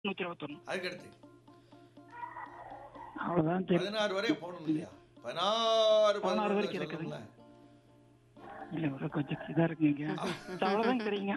நூத்தி இருபத்தொன்னு அதுக்கு அடுத்து அவ்வளவுதான் தெரியும் பதினாறு வரை போகணும் இல்லையா பதினாறு பதினாறு பதினாறு வரைக்கும் சொல்லுங்களேன் இல்ல ஒரு கொஞ்சம் இதா இருக்குங்க அவ்வளவுதான் தெரியுங்க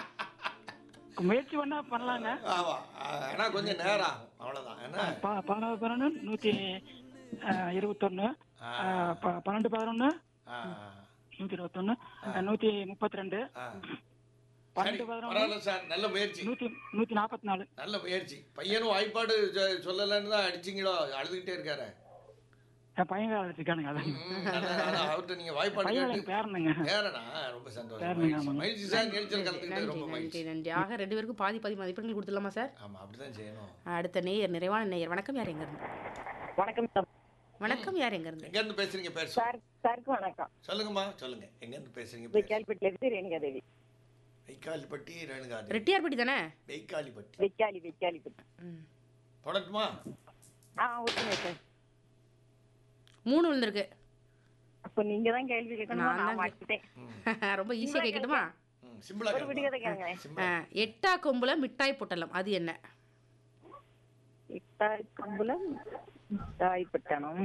முயற்சி பண்ணா பண்ணலாங்க ஆமா ஆனா கொஞ்சம் நேரம் ஆகும் அவ்வளவுதான் என்ன ப- பதினாறு பதினொன்று நூத்தி அஹ், இருபத்தொன்னு ஆ. அஹ், ப- பன்னெண்டு பதினொன்னு ஆ, நூத்தி இருபத்தொன்னு அஹ், நூத்தி முப்பத்தி ரெண்டு ஆ. சரி பன்னெண்டு பதினொன்று பரவாயில்ல சார் நல்ல முயற்சி நூத்தி நூத்தி நாற்பத்தி நாலு நல்ல முயற்சி பையனும் வாய்ப்பாடு சொ- சொல்லலைன்னு தான் அடிச்சிங்களோ அழுதுகிட்டே இருக்காரு என் பையன் வேலை வச்சிருக்கானுங்க அதான் ம், நல்ல- நல்ல. அவர்ட்ட நீங்க வாய்ப்பாடு பையன் கேட்டு எனக்கு பேரனுங்க பேரனா ரொம்ப சந்தோஷம் பேரனுங்க, மகிழ்ச்சி. ஆமாங்க. மகிழ்ச்சி சார் நிகழ்ச்சியில் கலந்துக்கிட்டு நன்றி ரொம்ப நன்றி மகிழ்ச்சி நன்றி ஆக ரெண்டு பேருக்கும் பாதி பாதி மதிப்பெண்கள் கொடுத்துடலாமா சார் ஆமா அப்படிதான் செய்யணும் அடுத்த நேயர் நிறைவான நேயர் வணக்கம் யார் எங்க இருந்து வணக்கம் சார் வணக்கம் யார் எங்க இருந்து எங்க இருந்து பேசுறீங்க பேர் சார் சாருக்கு வணக்கம் சொல்லுங்கம்மா சொல்லுங்க எங்க இருந்து பேசுறீங்க இது பேர் கேள்விப்பட்டில இருந்து ரேணுகா தேவி வெய்க்காலிப்பட்டி ரேணுகாதி ரெட்டியார்பட்டி தானே வெய்க்காலிப்பட்டி வெக்காலி வெக்காலிப்பட்டி ம். போடட்டுமா ஆ ஓகே சார் மூணு விழுந்திருக்கு அப்போ நீங்க தான் கேள்வி கேட்கணும் நான் நான் தான் மாட்டிட்டேன் ரொம்ப ஈஸியாக கேட்கட்டுமா ம், சிம்பிளா ஒரு விடுகதை கேளுங்க. கேளுங்க சிம்பிளா. ஆ, எட்டா கொம்புல மிட்டாய் பொட்டலம் அது என்ன இட்டாய் கம்புலம் இட்டாய் பட்டணம்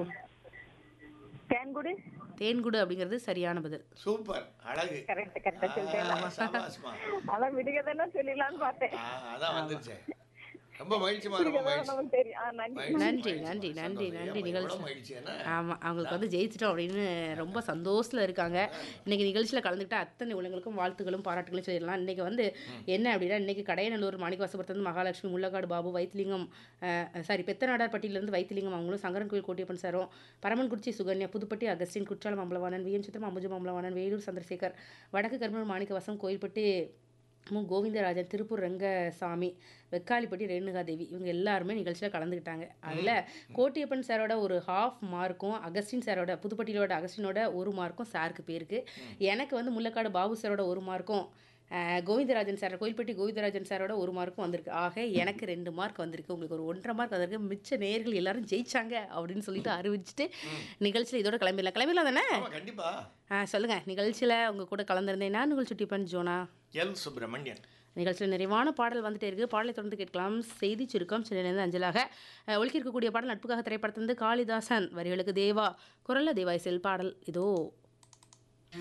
தேன்குடு தேன்குடு அப்படிங்கிறது சரியான பதில் சூப்பர் அழகு கரெக்ட் கரெக்டா சொல்லிட்டேன் ஆ, சபாஷ்மா. அதான் விடுகதைன்னா சொல்லலாம்னு பார்த்தேன் ஆ, அதான் வந்துருச்சு ரொம்ப மகிழ்ச்சிமா ரொம்ப விடுகதை மகிழ்ச்சி நமக்கு தெரியும் ஆ நன்றி மகிழ்ச்சி, நன்றி, மகிழ்ச்சி, நன்றி, சந்தோஷம். நன்றி, ஏம்மா, நன்றி, எவ்வளவு நிகழ்ச்சி. மகிழ்ச்சி என்ன ஆமாம் அவங்களுக்கு வந்து ஜெயிச்சிட்டோம் அப்படின்னு ரொம்ப சந்தோஷத்தில் இருக்காங்க இன்னைக்கு நிகழ்ச்சியில் கலந்துக்கிட்ட அத்தனை உள்ளங்களுக்கும் வாழ்த்துக்களும் பாராட்டுகளும் சொல்லிடலாம் இன்னைக்கு வந்து என்ன அப்படின்னா இன்னைக்கு கடையநல்லூர் மாணிக்கவாசபுரத்துலேருந்து மகாலட்சுமி முள்ளக்காடு பாபு வைத்திலிங்கம் சாரி பெத்தநாடார்பட்டியிலேருந்து வைத்திலிங்கம் அவங்களும் சங்கரன் கோயில் கோட்டியப்பன் சாரும் பரமன்குறிச்சி சுகன்யா புதுப்பட்டி அகஸ்டின் குற்றாலம் அம்பலவாணன் விஎம் சித்திரம் அம்புஜம் அம்பலவாணன் வேலூர் சந்திரசேகர் வடக்கு கருமூர் மாணிக்கவாசம் கோயில்பட்டி மு கோவிந்தராஜன் திருப்பூர் ரங்கசாமி வெக்காளிப்பட்டி ரேணுகாதேவி இவங்க எல்லாருமே நிகழ்ச்சியில் கலந்துக்கிட்டாங்க அதில் கோட்டியப்பன் சாரோட ஒரு ஹாஃப் மார்க்கும் அகஸ்டின் சாரோட புதுப்பட்டியிலோட அகஸ்டினோட ஒரு மார்க்கும் சாருக்கு பேருக்கு எனக்கு வந்து முள்ளக்காடு பாபு சாரோட ஒரு மார்க்கும் அஹ், கோவிந்தராஜன் சார் கோயில்பட்டி கோவிந்தராஜன் சாரோட ஒரு மார்க்கும் வந்திருக்கு ஆக எனக்கு ரெண்டு மார்க் வந்திருக்கு உங்களுக்கு ஒரு ஒன்றரை மார்க் வந்திருக்கு மிச்ச நேயர்கள் எல்லாரும் ஜெயிச்சாங்க அப்படின்னு சொல்லிட்டு அறிவிச்சிட்டு நிகழ்ச்சியில் இதோட கிளம்பிடலாம் கிளம்பிடலாம் தானே ஆமா கண்டிப்பா ஆ சொல்லுங்க நிகழ்ச்சியில் உங்க கூட கலந்துருந்தேன் நான் உங்கள் சுட்டிப்பன் ஜோனா எல் சுப்பிரமணியன் நிகழ்ச்சியில் நிறைவான பாடல் வந்துட்டே இருக்கு பாடலை தொடர்ந்து கேட்கலாம் செய்தி சுருக்கம் சென்னையிலிருந்து அஞ்சலாக அஹ், ஒலிக்க இருக்கக்கூடிய பாடல் நட்புக்காக திரைப்படத்திலிருந்து காளிதாசன் வரிகளுக்கு தேவா குரல்ல தேவாய் செல் பாடல் இதோ